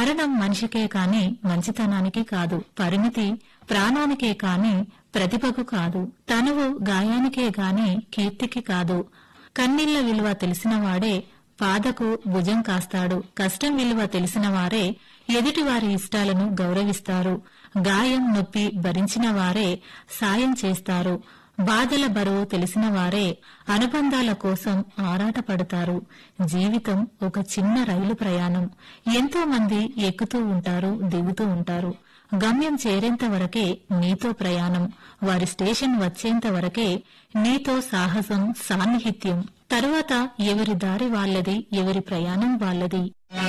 మరణం మనిషికే కాని మంచితనానికి కాదు పరిమితి ప్రాణానికే కాని ప్రతిభకు కాదు తనువు గాయానికే గాని కీర్తికి కాదు కన్నీళ్ల విలువ తెలిసినవాడే పాదకు భుజం కాస్తాడు కష్టం విలువ తెలిసిన వారే ఎదుటివారి ఇష్టాలను గౌరవిస్తారు గాయం నొప్పి భరించిన వారే సాయం చేస్తారు బాధల బరువు తెలిసిన వారే అనుబంధాల కోసం ఆరాటపడతారు జీవితం ఒక చిన్న రైలు ప్రయాణం ఎంతో మంది ఎక్కుతూ ఉంటారు దిగుతూ ఉంటారు గమ్యం చేరేంత వరకే నీతో ప్రయాణం వారి స్టేషన్ వచ్చేంత వరకే నీతో సాహసం సాన్నిహిత్యం తరువాత ఎవరి దారి వాళ్ళది ఎవరి ప్రయాణం వాళ్ళది